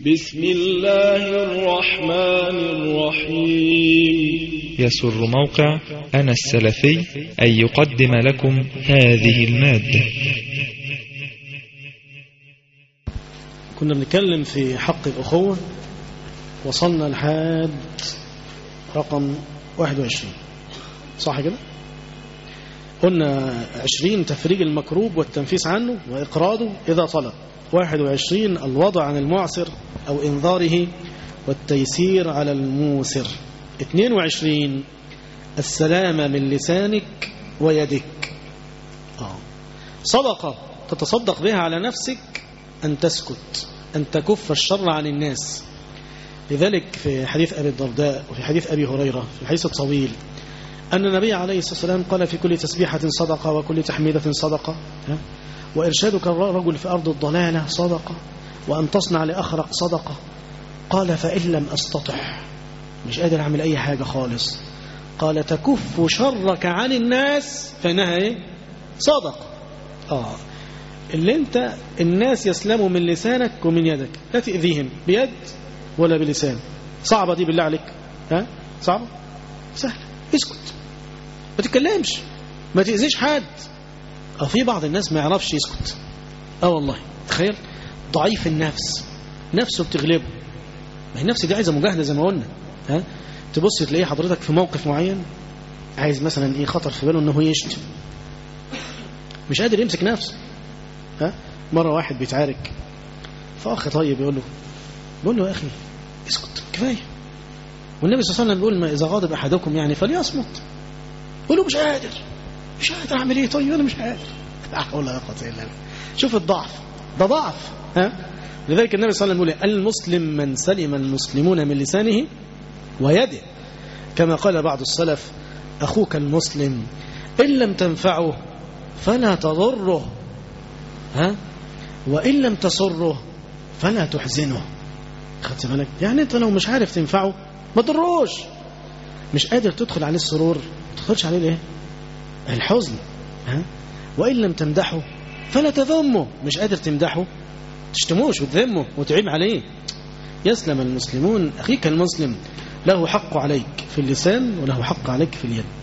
بسم الله الرحمن الرحيم يسر موقع أنا السلفي أن يقدم لكم هذه المادة كنا بنتكلم في حق الأخوة وصلنا لحد رقم 21 صح كده قلنا 20 تفريج المكروب والتنفيس عنه وإقراضه إذا طلب 21 الوضع عن المعسر أو إنذاره والتيسير على الموسر 22 السلامة من لسانك ويدك آه. صدقة تتصدق بها على نفسك أن تسكت أن تكف الشر عن الناس لذلك في حديث أبي الدرداء وفي حديث أبي هريرة في الحديث الطويل أن النبي عليه الصلاة والسلام قال في كل تسبيحة صدقة وكل تحميدة صدقة ها؟ وإرشادك الرجل في أرض الضلالة صدقة وأن تصنع لأخرق صدقة قال فإن لم أستطع مش قادر أعمل أي حاجة خالص قال تكف شرك عن الناس فإنها إيه؟ صدقة آه اللي انت الناس يسلموا من لسانك ومن يدك لا تأذيهم بيد ولا بلسان صعبة دي بالله عليك ها صعبة سهلة اسكت ما تتكلمش ما تأذيش حد أو في بعض الناس ما يعرفش يسكت اه والله تخيل ضعيف النفس نفسه بتغلبه ما هي النفس دي عايزة مجاهدة زي ما قلنا ها تبص تلاقيه حضرتك في موقف معين عايز مثلا ايه خطر في باله انه يشتم مش قادر يمسك نفسه ها مرة واحد بيتعارك فأخ طيب يقول له بيقول له يا أخي اسكت كفاية والنبي صلى الله عليه وسلم بيقول ما إذا غاضب أحدكم يعني فليصمت يقول له مش قادر مش قادر أعمل إيه طيب أنا مش قادر لا حول ولا قوة إلا بالله شوف الضعف ده ضعف ها لذلك النبي صلى الله عليه وسلم يقول المسلم من سلم المسلمون من لسانه ويده كما قال بعض السلف أخوك المسلم إن لم تنفعه فلا تضره ها وإن لم تسره فلا تحزنه خدت بالك يعني انت لو مش عارف تنفعه ما تضروش مش قادر تدخل عليه السرور ما تدخلش عليه الايه الحزن ها وإن لم تمدحه فلا تذمه مش قادر تمدحه تشتموش وتذمه وتعيب عليه يسلم المسلمون أخيك المسلم له حق عليك في اللسان وله حق عليك في اليد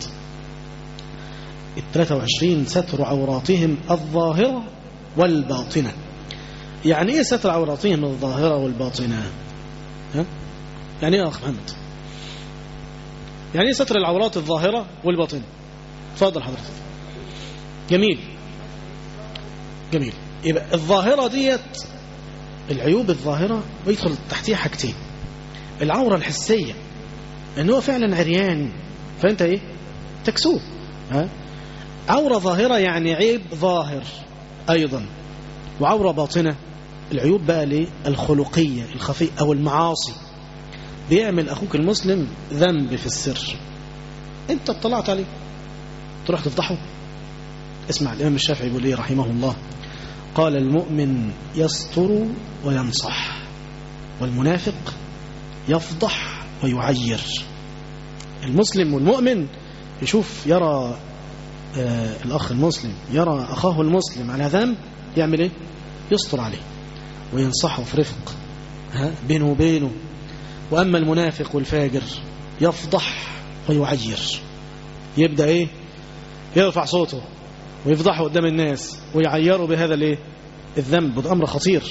ال 23 ستر عوراتهم الظاهرة والباطنة يعني ايه ستر عوراتهم الظاهرة والباطنة ها؟ يعني ايه يا اخ محمد يعني ايه ستر العورات الظاهرة والباطنة تفضل حضرتك جميل جميل يبقى الظاهرة ديت العيوب الظاهرة بيدخل تحتيها حاجتين العورة الحسية ان هو فعلا عريان فانت ايه تكسوه ها عورة ظاهرة يعني عيب ظاهر أيضا وعورة باطنة العيوب بقى ليه الخلقية الخفية أو المعاصي بيعمل أخوك المسلم ذنب في السر أنت اطلعت عليه تروح تفضحه اسمع الإمام الشافعي يقول إيه رحمه الله قال المؤمن يستر وينصح والمنافق يفضح ويعير المسلم والمؤمن يشوف يرى آه الأخ المسلم يرى أخاه المسلم على ذنب يعمل إيه يستر عليه وينصحه في رفق ها بينه وبينه وأما المنافق والفاجر يفضح ويعير يبدأ إيه يرفع صوته ويفضحه قدام الناس ويعيره بهذا الإيه الذنب وده أمر خطير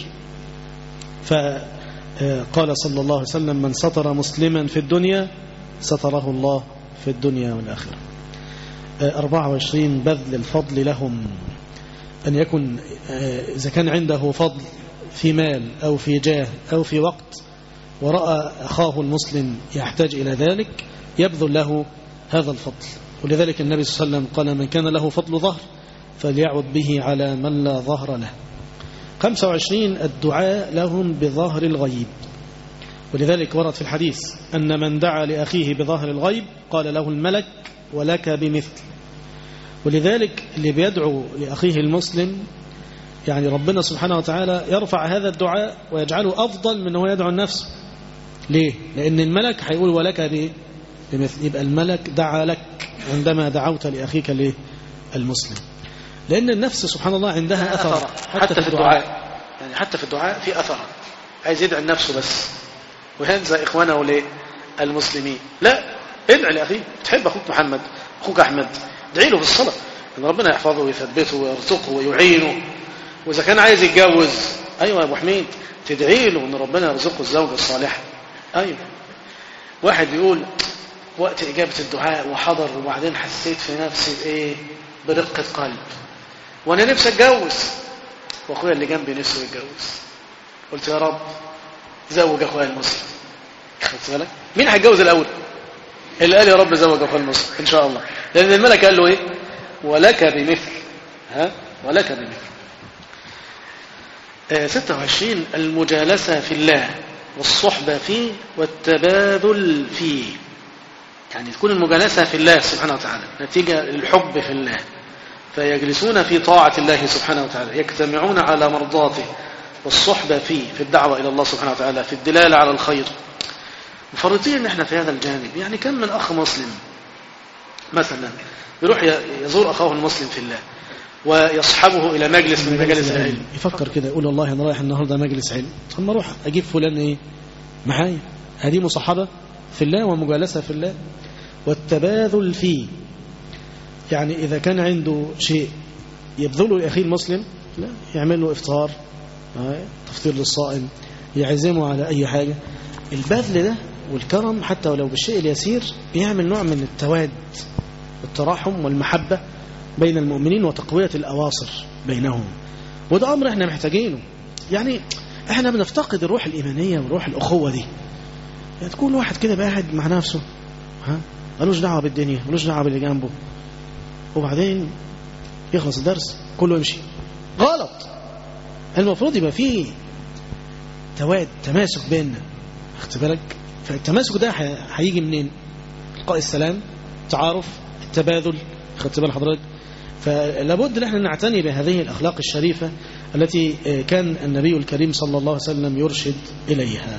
فقال صلى الله عليه وسلم من ستر مسلما في الدنيا ستره الله في الدنيا والآخرة 24 بذل الفضل لهم أن يكن إذا كان عنده فضل في مال أو في جاه أو في وقت ورأى أخاه المسلم يحتاج إلى ذلك يبذل له هذا الفضل ولذلك النبي صلى الله عليه وسلم قال من كان له فضل ظهر فليعد به على من لا ظهر له 25 الدعاء لهم بظهر الغيب ولذلك ورد في الحديث أن من دعا لأخيه بظهر الغيب قال له الملك ولك بمثل ولذلك اللي بيدعو لأخيه المسلم يعني ربنا سبحانه وتعالى يرفع هذا الدعاء ويجعله أفضل من هو يدعو النفس ليه؟ لأن الملك هيقول ولك بمثل يبقى الملك دعا لك عندما دعوت لأخيك ليه؟ المسلم لأن النفس سبحان الله عندها أثر حتى في الدعاء يعني حتى في الدعاء في أثر عايز يدعي لنفسه بس وينسى إخوانه ليه المسلمين لا ادعي لأخيه تحب أخوك محمد أخوك أحمد ادعي له بالصلاة ان ربنا يحفظه ويثبته ويرزقه ويعينه واذا كان عايز يتجوز ايوه يا ابو حميد تدعي له ان ربنا يرزقه الزوجه الصالحه ايوه واحد يقول وقت اجابه الدعاء وحضر وبعدين حسيت في نفسي بايه برقه قلب وانا نفسي اتجوز واخويا اللي جنبي نفسه يتجوز قلت يا رب زوج اخويا المسلم خدت بالك مين هيتجوز الاول اللي قال يا رب زوج اخويا المسلم ان شاء الله لان الملك قال له ايه ولك بمثل ها ولك بمثل آه 26 المجالسة في الله والصحبة فيه والتباذل فيه يعني تكون المجالسة في الله سبحانه وتعالى نتيجة الحب في الله فيجلسون في طاعة الله سبحانه وتعالى يجتمعون على مرضاته والصحبة فيه في الدعوة إلى الله سبحانه وتعالى في الدلالة على الخير مفرطين احنا في هذا الجانب يعني كم من أخ مسلم مثلا يروح يزور أخاه المسلم في الله ويصحبه إلى مجلس من مجالس العلم يفكر كده يقول والله أنا رايح النهاردة مجلس علم ثم أروح أجيب فلان إيه معايا هذه مصاحبة في الله ومجالسة في الله والتباذل فيه يعني إذا كان عنده شيء يبذله لأخيه المسلم لا يعمل له إفطار تفطير للصائم يعزمه على أي حاجة البذل ده والكرم حتى ولو بالشيء اليسير بيعمل نوع من التواد والتراحم والمحبة بين المؤمنين وتقوية الأواصر بينهم وده أمر احنا محتاجينه يعني احنا بنفتقد الروح الإيمانية والروح الأخوة دي يعني تكون واحد كده قاعد مع نفسه ها ملوش دعوة بالدنيا ملوش دعوة باللي جنبه وبعدين يخلص الدرس كله يمشي غلط المفروض يبقى فيه تواد تماسك بيننا خدت بالك فالتماسك ده هيجي منين القاء السلام تعارف التبادل خدت بال حضرتك فلابد ان احنا نعتني بهذه الاخلاق الشريفه التي كان النبي الكريم صلى الله عليه وسلم يرشد اليها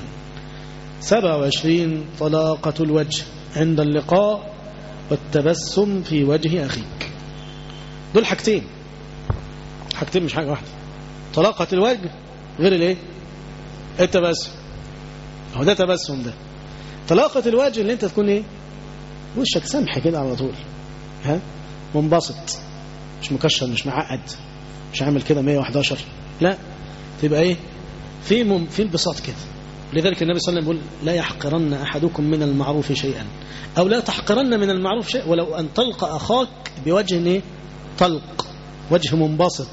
27 طلاقه الوجه عند اللقاء والتبسم في وجه اخيك دول حاجتين حاجتين مش حاجه واحده طلاقه الوجه غير الايه التبسم هو ده تبسم ده طلاقه الوجه اللي انت تكون ايه وشك سمح كده على طول ها منبسط مش مكشر مش معقد مش عامل كده 111 لا تبقى ايه في مم في انبساط كده لذلك النبي صلى الله عليه وسلم يقول لا يحقرن احدكم من المعروف شيئا او لا تحقرن من المعروف شيء ولو ان تلقى اخاك بوجه ايه طلق وجه منبسط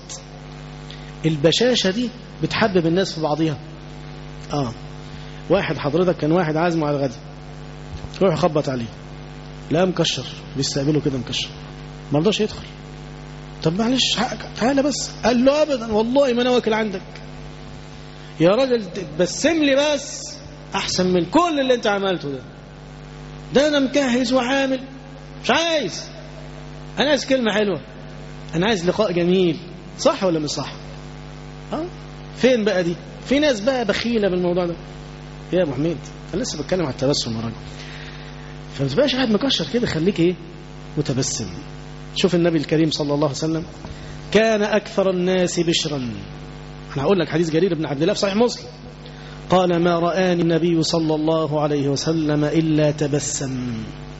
البشاشه دي بتحبب الناس في بعضيها اه واحد حضرتك كان واحد عازمه على الغدا يروح يخبط عليه لا مكشر بيستقبله كده مكشر ما رضاش يدخل طب معلش حقك تعالى بس قال له ابدا والله ما انا واكل عندك يا راجل تبسم لي بس احسن من كل اللي انت عملته ده ده انا مكهز وعامل مش عايز انا عايز كلمه حلوه انا عايز لقاء جميل صح ولا مش صح ها فين بقى دي في ناس بقى بخيله بالموضوع ده يا ابو حميد انا لسه بتكلم على التبسم يا راجل فما تبقاش قاعد مكشر كده خليك ايه متبسم شوف النبي الكريم صلى الله عليه وسلم كان أكثر الناس بشرا أنا هقول لك حديث جرير بن عبد الله في صحيح مسلم قال ما رآني النبي صلى الله عليه وسلم إلا تبسم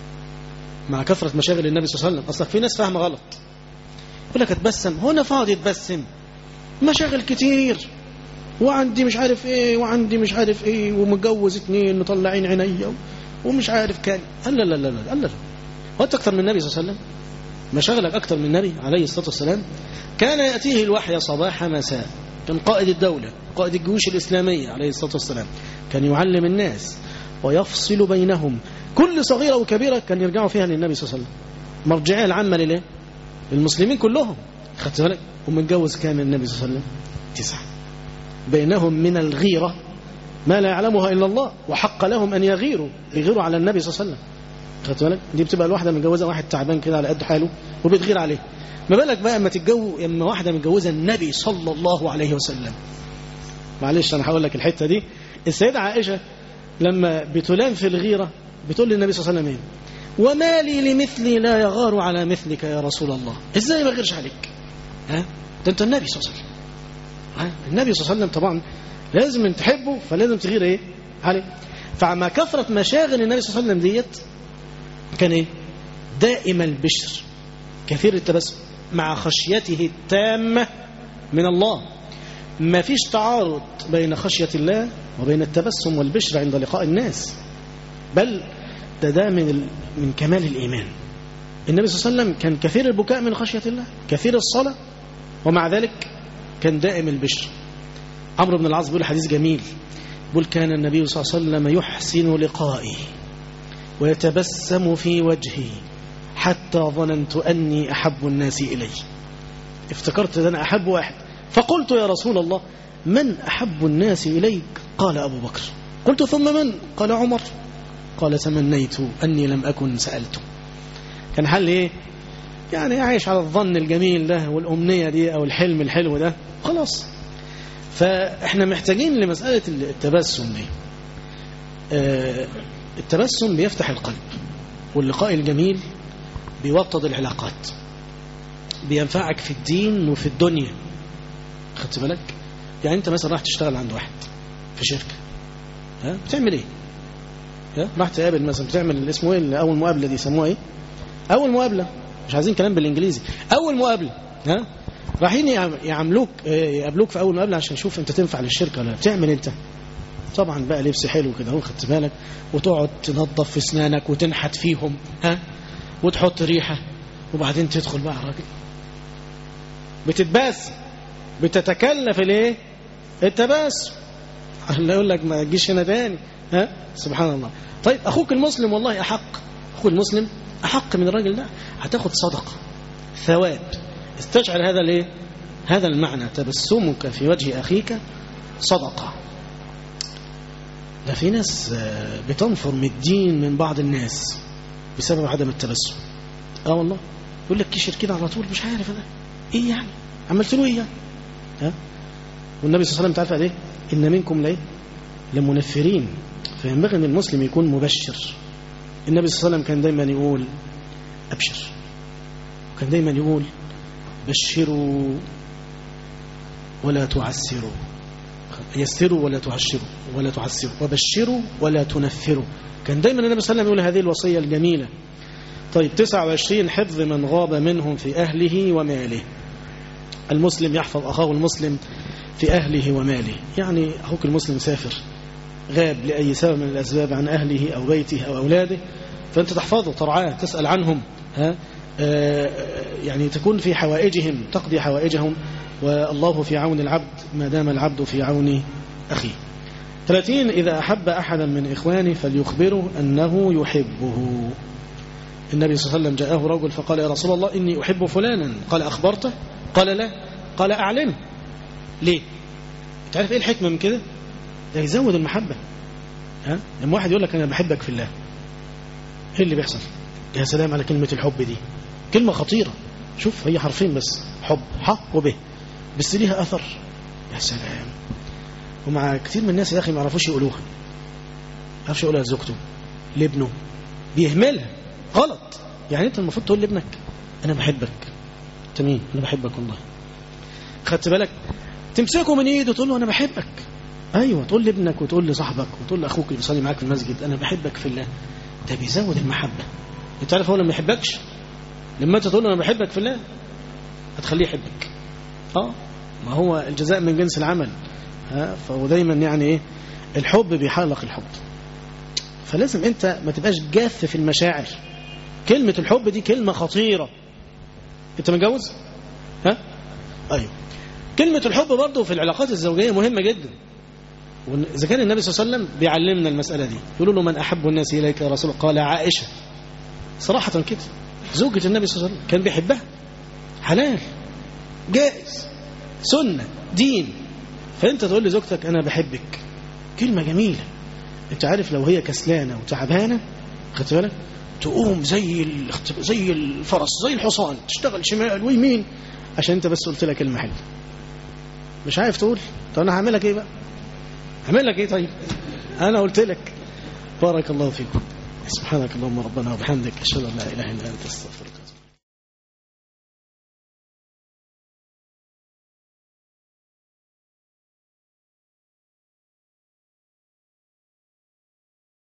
مع كثرة مشاغل النبي صلى الله عليه وسلم أصلا في ناس فاهمة غلط يقول لك اتبسم هنا فاضي اتبسم مشاغل كتير وعندي مش عارف ايه وعندي مش عارف ايه ومتجوز اتنين مطلعين عينيا ومش عارف كان لا لا لا لا لا لا هو انت اكتر من النبي صلى الله عليه وسلم مشاغلك اكتر من النبي عليه الصلاه والسلام كان ياتيه الوحي صباح مساء كان قائد الدوله قائد الجيوش الاسلاميه عليه الصلاه والسلام كان يعلم الناس ويفصل بينهم كل صغيره وكبيره كان يرجعوا فيها للنبي صلى الله عليه وسلم مرجعيه العامه لله للمسلمين كلهم خدت بالك ومتجوز كام النبي صلى الله عليه وسلم تسعه بينهم من الغيره ما لا يعلمها الا الله وحق لهم ان يغيروا يغيروا على النبي صلى الله عليه وسلم خدت بالك دي بتبقى الواحده متجوزه واحد تعبان كده على قد حاله وبتغير عليه ما بالك بقى اما تتجوز اما واحده متجوزه النبي صلى الله عليه وسلم معلش انا هقول لك الحته دي السيده عائشه لما بتلام في الغيره بتقول للنبي صلى الله عليه وسلم ايه وما لي لمثلي لا يغار على مثلك يا رسول الله ازاي ما غيرش عليك ها ده انت النبي صلى الله عليه وسلم ها النبي صلى الله عليه وسلم طبعا لازم انت تحبه فلازم تغير ايه عليه فمع كثرة مشاغل النبي صلى الله عليه وسلم ديت كان ايه دائم البشر كثير التبسم مع خشيته التامة من الله ما فيش تعارض بين خشية الله وبين التبسم والبشر عند لقاء الناس بل ده ده من, ال... من كمال الإيمان النبي صلى الله عليه وسلم كان كثير البكاء من خشية الله كثير الصلاة ومع ذلك كان دائم البشر عمرو بن العاص بيقول حديث جميل بيقول كان النبي صلى الله عليه وسلم يحسن لقائي ويتبسم في وجهي حتى ظننت أني أحب الناس إلي افتكرت أن أنا أحب واحد فقلت يا رسول الله من أحب الناس إليك قال أبو بكر قلت ثم من قال عمر قال تمنيت أني لم أكن سألته كان حل إيه يعني عايش على الظن الجميل ده والأمنية دي أو الحلم الحلو ده خلاص فإحنا محتاجين لمسألة التبسم دي آه التبسم بيفتح القلب واللقاء الجميل بيوطد العلاقات بينفعك في الدين وفي الدنيا خدت بالك يعني انت مثلا راح تشتغل عند واحد في شركة ها بتعمل ايه ها راح تقابل مثلا بتعمل اسمه ايه اول مقابلة دي يسموها ايه اول مقابلة مش عايزين كلام بالانجليزي اول مقابلة ها رايحين يعملوك يقابلوك في اول مقابلة عشان يشوف انت تنفع للشركة ولا بتعمل انت طبعا بقى لبس حلو كده اهو خدت بالك وتقعد تنظف في اسنانك وتنحت فيهم ها وتحط ريحة وبعدين تدخل بقى الراجل بتتباسم بتتكلف الايه التباسم اللي يقول لك ما تجيش هنا تاني ها سبحان الله طيب اخوك المسلم والله احق اخوك المسلم احق من الراجل ده هتاخد صدقه ثواب استشعر هذا الايه هذا المعنى تبسمك في وجه اخيك صدقه ده في ناس بتنفر من الدين من بعض الناس بسبب عدم التبسم اه والله يقول لك كشر كده على طول مش عارف انا ايه يعني عملت له ايه يعني ها والنبي صلى الله عليه وسلم تعرف ايه ان منكم لايه لمنفرين فينبغي ان المسلم يكون مبشر النبي صلى الله عليه وسلم كان دايما يقول ابشر وكان دايما يقول بشروا ولا تعسروا يسروا ولا تعشروا ولا تعسروا وبشروا ولا تنفروا كان دايما النبي صلى الله عليه وسلم يقول هذه الوصية الجميلة طيب 29 حفظ من غاب منهم في أهله وماله المسلم يحفظ أخاه المسلم في أهله وماله يعني أخوك المسلم سافر غاب لأي سبب من الأسباب عن أهله أو بيته أو أولاده فأنت تحفظه ترعاه تسأل عنهم ها يعني تكون في حوائجهم تقضي حوائجهم والله في عون العبد ما دام العبد في عون أخيه 30 إذا أحب أحدا من إخوانه فليخبره أنه يحبه النبي صلى الله عليه وسلم جاءه رجل فقال يا رسول الله إني أحب فلانا قال أخبرته قال لا قال أعلنه ليه تعرف إيه الحكمة من كده ده يزود المحبة ها لما واحد يقول لك أنا بحبك في الله إيه اللي بيحصل يا سلام على كلمة الحب دي كلمة خطيرة شوف هي حرفين بس حب ح وب بس ليها أثر يا سلام ومع كثير من الناس يا أخي ما يعرفوش يقولوها ما يعرفش يقولها لزوجته لابنه بيهملها غلط يعني أنت المفروض تقول لابنك أنا بحبك أنت مين أنا بحبك والله خدت بالك تمسكه من ايده وتقول له أنا بحبك أيوة تقول لابنك وتقول لصاحبك وتقول لأخوك اللي بيصلي معاك في المسجد أنا بحبك في الله ده بيزود المحبة أنت عارف هو لما يحبكش لما أنت تقول له أنا بحبك في الله هتخليه يحبك اه ما هو الجزاء من جنس العمل ها فهو دايما يعني ايه الحب بيحلق الحب فلازم انت ما تبقاش جاف في المشاعر كلمة الحب دي كلمة خطيرة انت متجوز ها ايوه كلمة الحب برضه في العلاقات الزوجية مهمة جدا إذا كان النبي صلى الله عليه وسلم بيعلمنا المسألة دي يقولوا له من أحب الناس إليك يا رسول الله قال عائشة صراحة كده زوجة النبي صلى الله عليه وسلم كان بيحبها حلال جائز سنة دين فأنت تقول لزوجتك أنا بحبك كلمة جميلة أنت عارف لو هي كسلانة وتعبانة خدت بالك تقوم زي زي الفرس زي الحصان تشتغل شمال ويمين عشان أنت بس قلت لها كلمة حلوة مش عارف تقول طب أنا هعمل لك إيه بقى هعمل لك إيه طيب أنا قلت لك بارك الله فيكم سبحانك اللهم ربنا وبحمدك أشهد أن لا إله إلا أنت استغفرك